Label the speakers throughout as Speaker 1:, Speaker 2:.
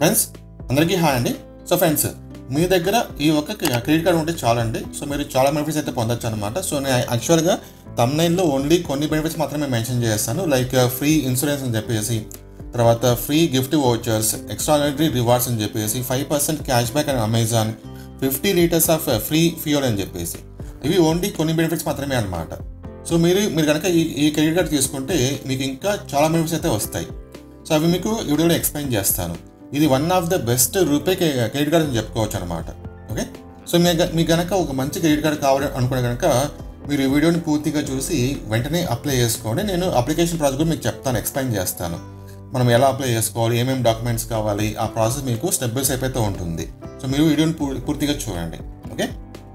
Speaker 1: friends అందరికీ hi అండి so friends మీ దగ్గర ఈ ఒక్క క్రెడిట్ కార్డ్ ఉంటే చాలండి సో మీరు చాలా బెనిఫిట్స్ అయితే పొందొచ్చు అనమాట సో నేను యాక్చువల్గా తమ్నైన్లో ఓన్లీ కొన్ని బెనిఫిట్స్ మాత్రమే మెన్షన్ చేస్తాను లైక్ ఫ్రీ ఇన్సూరెన్స్ అని చెప్పేసి తర్వాత free gift vouchers extraordinary rewards అని చెప్పేసి five percent cash back and Amazon fifty litres of free fuel అని చెప్పేసి ఇవి ఓన్లీ కొన్ని బెనిఫిట్స్ మాత్రమే అనమాట సో మీరు మీరు కనుక ఈ ఈ క్రెడిట్ కార్డ్ తీసుకుంటే మీకు ఇంకా చాలా బెనిఫిట్స్ అయితే వస్తాయి సో అవి మీకు ఈ వీడియోలో ఎక్స్ప్లెయిన్ చేస్తాను ఇది one of the best RuPay credit card అని చెప్పుకోవచ్చు అనమాట ఓకే సో మీ మీకు కనుక ఒక మంచి క్రెడిట్ కార్డ్ కావాలి అనుకునే కనుక మీరు ఈ వీడియోని పూర్తిగా చూసి వెంటనే అప్లై చేసుకోండి నేను అప్లికేషన్ ప్రాసెస్ కూడా మీకు చెప్తాను ఎక్స్ప్లెయిన్ చేస్తాను మనం ఎలా అప్లై చేసుకోవాలి ఏమేమి డాక్యుమెంట్స్ కావాలి ఆ ప్రాసెస్ మీకు స్టెప్ బై స్టెప్ అయితే ఉంటుంది సో మీరు వీడియోని పూ- పూర్తిగా చూడండి ఓకే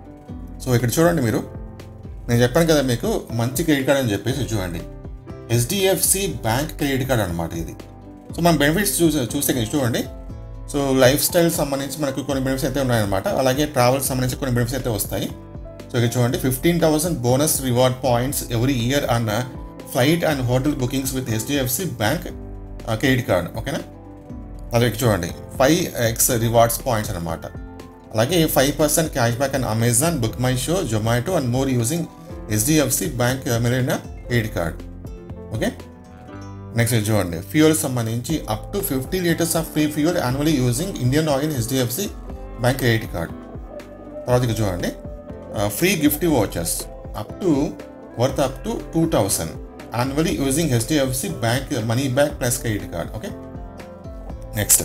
Speaker 1: సో ఇక్కడ చూడండి మీరు నేను చెప్పాను కదా మీకు మంచి క్రెడిట్ కార్డ్ అని చెప్పేసి చూడండి హెచ్డిఎఫ్సి బ్యాంక్ క్రెడిట్ కార్డ్ అనమాట ఇది సో మన బెనిఫిట్స్ చూసే చూస్తే ఇక్కడ చూడండి సో లైఫ్ స్టైల్ సంబంధించి మనకు కొన్ని బెనిఫిట్స్ అయితే ఉన్నాయన్నమాట అలాగే ట్రావెల్ సంబంధించి కొన్ని బెనిఫిట్స్ అయితే వస్తాయి సో ఇక్కడ చూడండి fifteen thousand bonus reward points every year అన్న flight and hotel bookings with HDFC bank credit card ఓకేనా అలాగే చూడండి ఫైవ్ ఎక్స్ రివార్డ్స్ పాయింట్స్ అనమాట అలాగే five percent cash back and Amazon book my show Zomato and more using HDFC bank Millennia credit card okay next ఇది చూడండి fuel సంబంధించి up to fifty litres of free fuel annually using Indian oil HDFC bank credit card తర్వాత ఇక చూడండి free gift vouchers up to worth up to two thousand annually using HDFC bank money back plus credit card okay next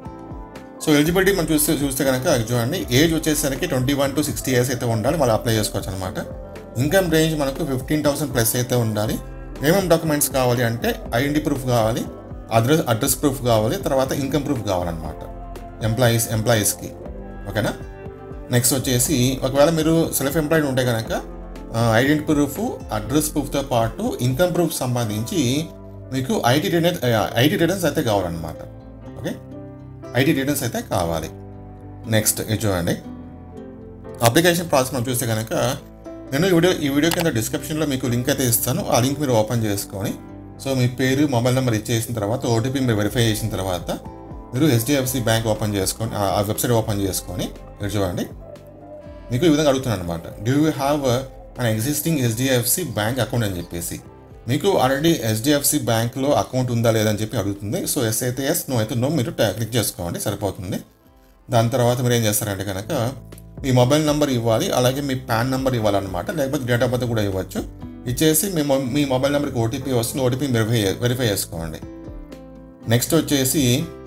Speaker 1: so eligibility మనం చూస్తే చూస్తే కనుక అది చూడండి age వచ్చేసరికి twenty one to sixty years అయితే ఉండాలి వాళ్ళు అప్లై చేసుకోవచ్చు అనమాట ఇన్కమ్ రేంజ్ మనకు ఫిఫ్టీన్ థౌసండ్ ప్లస్ అయితే ఉండాలి ఏమేమి డాక్యుమెంట్స్ కావాలి అంటే ఐడెంటి ప్రూఫ్ కావాలి అడ్రస్ అడ్రస్ ప్రూఫ్ కావాలి తర్వాత ఇన్కమ్ ప్రూఫ్ కావాలన్నమాట ఎంప్లాయీస్ ఎంప్లాయీస్కి ఓకేనా నెక్స్ట్ వచ్చేసి ఒకవేళ మీరు సెల్ఫ్ ఎంప్లాయిడ్ ఉంటే కనుక ఐడెంటి ప్రూఫ్ అడ్రస్ ప్రూఫ్తో పాటు ఇన్కమ్ ప్రూఫ్ సంబంధించి మీకు ఐటీ రిటర్న్ ఐటీ రిటర్న్స్ అయితే కావాలన్నమాట ఓకే ఐటీ రిటర్న్స్ అయితే కావాలి నెక్స్ట్ ఇది చూడండి అప్లికేషన్ ప్రాసెస్ మనం చూస్తే కనుక నేను ఈ వీడియో ఈ వీడియో కింద డిస్క్రిప్షన్లో మీకు లింక్ అయితే ఇస్తాను ఆ లింక్ మీరు ఓపెన్ చేసుకొని సో మీ పేరు మొబైల్ నెంబర్ ఇచ్చేసిన తర్వాత ఓటీపీ మీరు వెరిఫై చేసిన తర్వాత మీరు హెచ్డిఎఫ్సి బ్యాంక్ ఓపెన్ చేసుకొని ఆ వెబ్సైట్ ఓపెన్ చేసుకొని ఇక్కడ చూడండి మీకు ఈ విధంగా అడుగుతున్నాను అనమాట do you have an existing HDFC bank account అని చెప్పేసి మీకు ఆల్రెడీ హెచ్డిఎఫ్సి బ్యాంక్లో అకౌంట్ ఉందా లేదని చెప్పి అడుగుతుంది సో ఎస్ అయితే ఎస్ నో అయితే నో మీరు టా- క్లిక్ చేసుకోండి సరిపోతుంది దాని తర్వాత మీరు ఏం చేస్తారంటే కనుక మీ మొబైల్ నెంబర్ ఇవ్వాలి అలాగే మీ పాన్ నెంబర్ ఇవ్వాలన్నమాట లేకపోతే డేట్ ఆఫ్ బర్త్ కూడా ఇవ్వచ్చు ఇచ్చేసి మీ మొ- మీ మొబైల్ నెంబర్కి ఓటీపీ వస్తుంది ఓటీపీ వెరిఫై వెరిఫై చేసుకోండి నెక్స్ట్ వచ్చేసి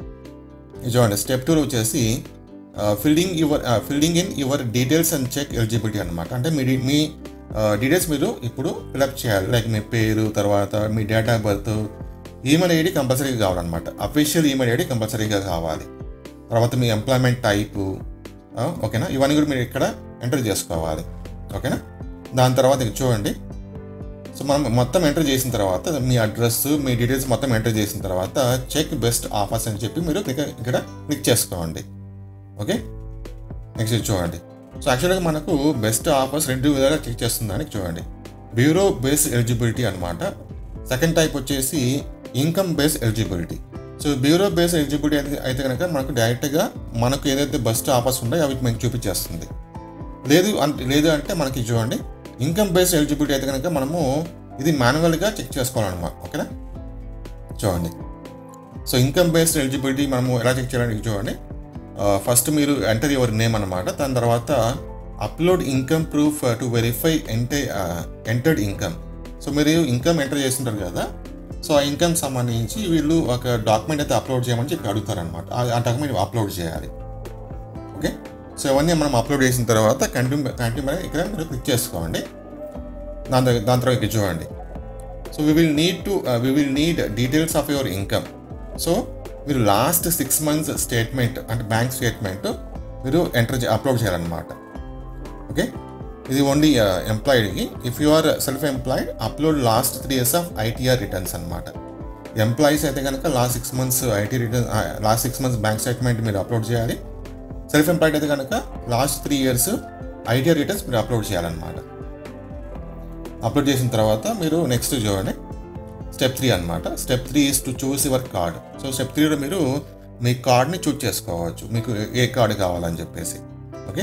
Speaker 1: ఇది చూడండి స్టెప్ టూ వచ్చేసి filling your filling in your details and check eligibility అనమాట అంటే మీ డి- మీ డీటెయిల్స్ మీరు ఇప్పుడు ఫిలప్ చేయాలి లైక్ మీ పేరు తర్వాత మీ date of birth email ID కంపల్సరీగా కావాలన్నమాట అఫీషియల్ ఈమెయిల్ ఐడి కంపల్సరీగా కావాలి తర్వాత మీ ఎంప్లాయ్మెంట్ టైపు ఓకేనా ఇవన్నీ కూడా మీరు ఇక్కడ ఎంటర్ చేసుకోవాలి ఓకేనా దాని తర్వాత ఇక చూడండి సో మనం మొత్తం ఎంటర్ చేసిన తర్వాత మీ అడ్రస్ మీ డీటెయిల్స్ మొత్తం ఎంటర్ చేసిన తర్వాత చెక్ బెస్ట్ ఆఫర్స్ అని చెప్పి మీరు క్లిక్ ఇక్కడ క్లిక్ చేసుకోండి ఓకే నెక్స్ట్ ఇది చూడండి సో యాక్చువల్గా మనకు బెస్ట్ ఆఫర్స్ రెండు విధాలుగా చెక్ చేస్తుందని చూడండి బ్యూరో బేస్ ఎలిజిబిలిటీ అనమాట సెకండ్ టైప్ వచ్చేసి income base eligibility so bureau base eligibility అయితే అయితే కనుక మనకు డైరెక్ట్గా మనకు ఏదైతే బెస్ట్ ఆఫర్స్ ఉన్నాయో అవి మనకు చూపించేస్తుంది లేదు అంటే లేదు అంటే మనకి చూడండి ఇన్కమ్ బేస్డ్ ఎలిజిబిలిటీ అయితే కనుక మనము ఇది మాన్యువల్గా చెక్ చేసుకోవాలన్నమాట ఓకేనా చూడండి సో ఇన్కమ్ బేస్డ్ ఎలిజిబిలిటీ మనము ఎలా చెక్ చేయాలని చూడండి ఫస్ట్ మీరు ఎంటర్ యువర్ నేమ్ అనమాట దాని తర్వాత upload income proof to verify ఎంటే ఎంటర్డ్ ఇన్కమ్ సో మీరు ఇన్కమ్ ఎంటర్ చేస్తుంటారు కదా సో ఆ ఇన్కమ్ సంబంధించి వీళ్ళు ఒక డాక్యుమెంట్ అయితే అప్లోడ్ చేయమని చెప్పి అడుగుతారనమాట ఆ డాక్యుమెంట్ అప్లోడ్ చేయాలి ఓకే సో ఇవన్నీ మనం అప్లోడ్ చేసిన తర్వాత కంటిన్యూ కంటిన్యూ ఇక్కడ మీరు క్లిక్ చేసుకోండి దాని తర్వాత- దాని తర్వాత ఇక్కడ చూడండి so we will need to we will need details of your income so మీరు లాస్ట్ సిక్స్ మంత్స్ స్టేట్మెంట్ అంటే బ్యాంక్ స్టేట్మెంట్ మీరు ఎంటర్ అప్లోడ్ చేయాలన్నమాట ఓకే ఇది ఓన్లీ ఎంప్లాయిడ్కి if you are self employed upload last three years of ITR returns అనమాట employees అయితే కనుక last six months IT return last six months bank statement మీరు అప్లోడ్ చేయాలి సెల్ఫ్ ఎంప్లాయిడ్ అయితే కనుక last three years ITR returns మీరు అప్లోడ్ చేయాలన్నమాట అప్లోడ్ చేసిన తర్వాత మీరు నెక్స్ట్ చూడండి స్టెప్ త్రీ అనమాట step three is to choose your card so step త్రీలో మీరు మీ కార్డ్ని చూజ్ చేసుకోవచ్చు మీకు ఏ కార్డు కావాలని చెప్పేసి ఓకే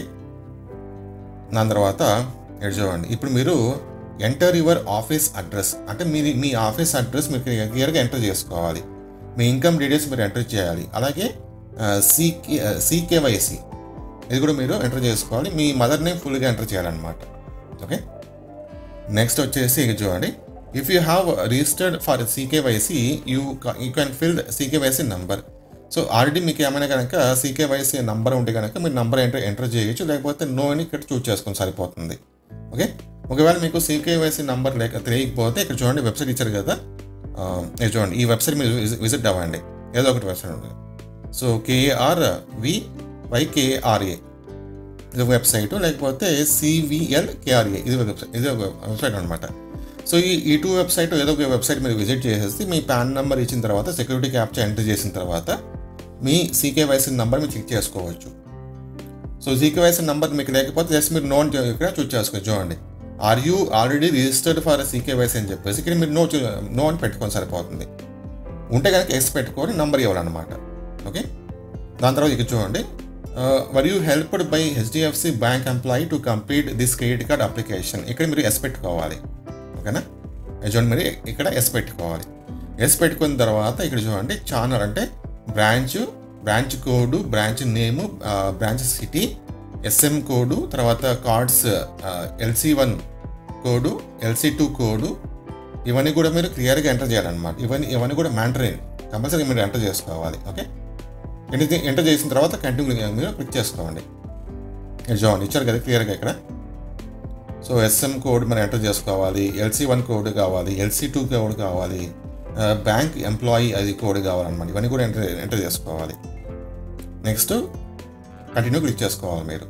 Speaker 1: దాని తర్వాత ఇక్కడ చూడండి ఇప్పుడు మీరు ఎంటర్ యువర్ ఆఫీస్ అడ్రస్ అంటే మీ మీ ఆఫీస్ అడ్రస్ మీరు క్లియర్గా ఎంటర్ చేసుకోవాలి మీ ఇన్కమ్ డీటెయిల్స్ మీరు ఎంటర్ చేయాలి అలాగే సీకే సీకేవైసీ ఇది కూడా మీరు ఎంటర్ చేసుకోవాలి మీ మదర్ నేమ్ ఫుల్గా ఎంటర్ చేయాలన్నమాట ఓకే నెక్స్ట్ వచ్చేసి ఇక చూడండి if you have registered for CKYC you you can fill CKYC number so already మీకు ఏమైనా కనుక సీకేవైసీ నంబర్ ఉంటే కనుక మీరు నంబర్ ఎంటర్ ఎంటర్ చేయొచ్చు లేకపోతే నో అని ఇక్కడ చూస్ చేసుకొని సరిపోతుంది ఓకే ఒకవేళ మీకు సీకేవైసీ నంబర్ లేక తెలియకపోతే ఇక్కడ చూడండి వెబ్సైట్ ఇచ్చారు కదా ఆ, ఇది చూడండి ఈ వెబ్సైట్ మీరు విజి- విజిట్ అవ్వండి ఏదో ఒకటి వెబ్సైట్ ఉంటుంది సో కేఆర్ వి వైకేఆర్ఏ ఇది ఒక వెబ్సైట్ లేకపోతే సివిఎల్ కేఆర్ఏ ఇది ఒక వెబ్సైట్ ఇది ఒక వెబ్సైట్ అనమాట సో ఈ ఈ టూ వెబ్సైట్ ఏదో ఒక వెబ్సైట్ మీరు విజిట్ చేసేసి మీ పాన్ నెంబర్ ఇచ్చిన తర్వాత సెక్యూరిటీ క్యాప్చర్ ఎంటర్ చేసిన తర్వాత మీ సీకేవైసీ నెంబర్ మీరు చెక్ చేసుకోవచ్చు సో సీకేవైసీ నెంబర్ మీకు లేకపోతే జస్ట్ మీరు నోన్ ఇక్కడ చూస్ చేసుకోవచ్చు చూడండి are you already registered for CKYC అని చెప్పేసి ఇక్కడ మీరు నో చూ- నో అని పెట్టుకొని సరిపోతుంది ఉంటే కనుక ఎస్ పెట్టుకొని నంబర్ ఇవ్వాలన్నమాట ఓకే దాని తర్వాత ఇక చూడండి were you helped by HDFC bank employee to complete this credit card application ఇక్కడ మీరు ఎస్ పెట్టుకోవాలి ఓకేనా ఇది చూడండి మీరు ఇక్కడ ఎస్ పెట్టుకోవాలి ఎస్ పెట్టుకున్న తర్వాత ఇక్కడ చూడండి ఛానల్ అంటే branch branch code branch name branch city SM code తర్వాత cards LC one code LC two code ఇవన్నీ కూడా మీరు క్లియర్గా ఎంటర్ చేయాలన్నమాట ఇవన్నీ ఇవన్నీ కూడా మ్యాండరీ కంపల్సరీ మీరు ఎంటర్ చేసుకోవాలి ఓకే ఎంటర్ ఎంటర్ చేసిన తర్వాత కంటిన్యూ మీరు క్లిక్ చేసుకోండి ఇది చూడండి ఇచ్చారు కదా క్లియర్గా ఇక్కడ సో ఎస్ఎం కోడ్ మనం ఎంటర్ చేసుకోవాలి ఎల్సి వన్ కోడ్ కావాలి ఎల్సి టూ కోడ్ కావాలి బ్యాంక్ ఎంప్లాయీ అది కోడ్ కావాలన్నమాట ఇవన్నీ కూడా ఎంటర్ ఎంటర్ చేసుకోవాలి నెక్స్ట్ కంటిన్యూ క్లిక్ చేసుకోవాలి మీరు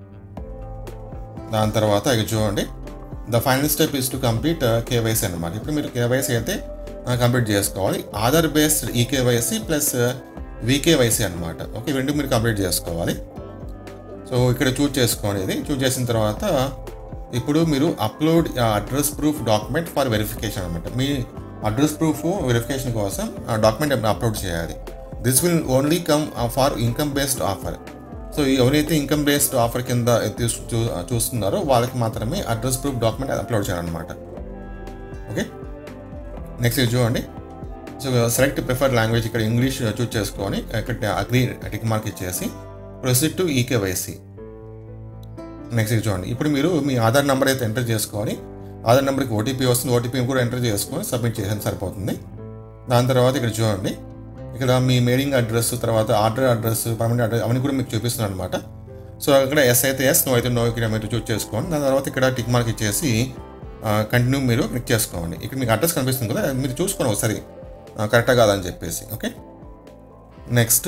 Speaker 1: దాని తర్వాత ఇక చూడండి the final step is to complete KYC అనమాట ఇప్పుడు మీరు కేవైసీ అయితే కంప్లీట్ చేసుకోవాలి Aadhaar based eKYC plus VKYC అనమాట ఓకే ఇవి రెండు మీరు కంప్లీట్ చేసుకోవాలి సో ఇక్కడ చూజ్ చేసుకోండి ఇది చూజ్ చేసిన తర్వాత ఇప్పుడు మీరు upload address proof document for verification అనమాట మీ అడ్రస్ ప్రూఫ్ వెరిఫికేషన్ కోసం ఆ డాక్యుమెంట్ అప్లోడ్ చేయాలి this will only come for income based offer so ఎవరైతే ఇన్కమ్ బేస్డ్ ఆఫర్ కింద తీసు- చూ- చూస్తున్నారో వాళ్ళకి మాత్రమే అడ్రస్ ప్రూఫ్ డాక్యుమెంట్ అప్లోడ్ చేయాలన్నమాట ఓకే నెక్స్ట్ ఇది చూడండి సో సెలెక్ట్ ప్రిఫర్డ్ లాంగ్వేజ్ ఇక్కడ ఇంగ్లీష్ చూస్ చేసుకొని ఇక్కడ అగ్రీ టిక్ మార్క్ ఇచ్చేసి ప్రొసీడ్ టు ఈకేవైసీ నెక్స్ట్ ఇది చూడండి ఇప్పుడు మీరు మీ ఆధార్ నెంబర్ అయితే ఎంటర్ చేసుకొని ఆధార్ నెంబర్కి ఓటీపీ వస్తుంది ఓటీపీ కూడా ఎంటర్ చేసుకొని సబ్మిట్ చేసేది సరిపోతుంది దాని తర్వాత ఇక్కడ చూడండి ఇక్కడ మీ మెయిలింగ్ అడ్రస్ తర్వాత ఆర్డర్ అడ్రస్ పర్మనెంట్ అడ్రస్ అవన్నీ కూడా మీకు చూపిస్తున్నాను అనమాట సో అక్కడ ఎస్ అయితే ఎస్ నో అయితే నో ఇక్కడ మీరు చూస్ చేసుకోండి దాని తర్వాత ఇక్కడ టిక్ మార్క్ ఇచ్చేసి కంటిన్యూ మీరు క్లిక్ చేసుకోండి ఇక్కడ మీకు అడ్రస్ కనిపిస్తుంది కదా అది మీరు చూసుకోండి ఒకసారి కరెక్టా కాదని చెప్పేసి ఓకే నెక్స్ట్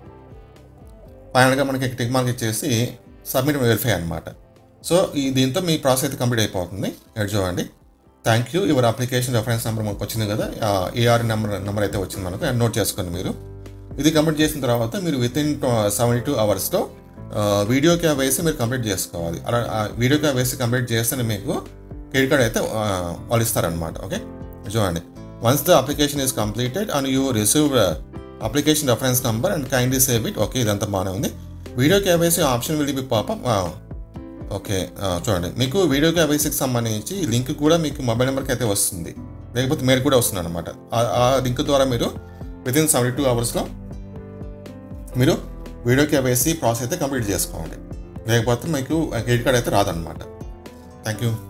Speaker 1: ఫైనల్గా మనకి టిక్ మార్క్ ఇచ్చేసి సబ్మిట్ వెరిఫై అనమాట సో ఈ దీంతో మీ ప్రాసెస్ అయితే కంప్లీట్ అయిపోతుంది ఇక్కడ చూడండి thank you your application reference number మనకు వచ్చింది కదా ఏఆర్ నెంబర్ నెంబర్ అయితే వచ్చింది మనకు నోట్ చేసుకోండి మీరు ఇది కంప్లీట్ చేసిన తర్వాత మీరు విత్ ఇన్ సెవెంటీ టూ అవర్స్లో వీడియో క్యాబ్ వేసి మీరు కంప్లీట్ చేసుకోవాలి అలా వీడియో క్యాబ్ వేసి కంప్లీట్ చేస్తేనే మీకు క్రెడిట్ కార్డ్ అయితే ఆ, వాళ్ళు ఇస్తారనమాట ఓకే చూడండి once the application is completed and you receive application reference number and kindly save it okay ఇదంతా బాగానే ఉంది video KYC option will be pop up okay ఆ, చూడండి మీకు వీడియో క్యాబేసీకి సంబంధించి లింక్ కూడా మీకు మొబైల్ నెంబర్కి అయితే వస్తుంది లేకపోతే మెయిల్ కూడా వస్తుంది అనమాట ఆ లింక్ ద్వారా మీరు విత్ ఇన్ సెవెంటీ టూ అవర్స్లో మీరు వీడియో క్యాబేసీ ప్రాసెస్ అయితే కంప్లీట్ చేసుకోండి లేకపోతే మీకు క్రెడిట్ కార్డ్ అయితే రాదనమాట థ్యాంక్ యూ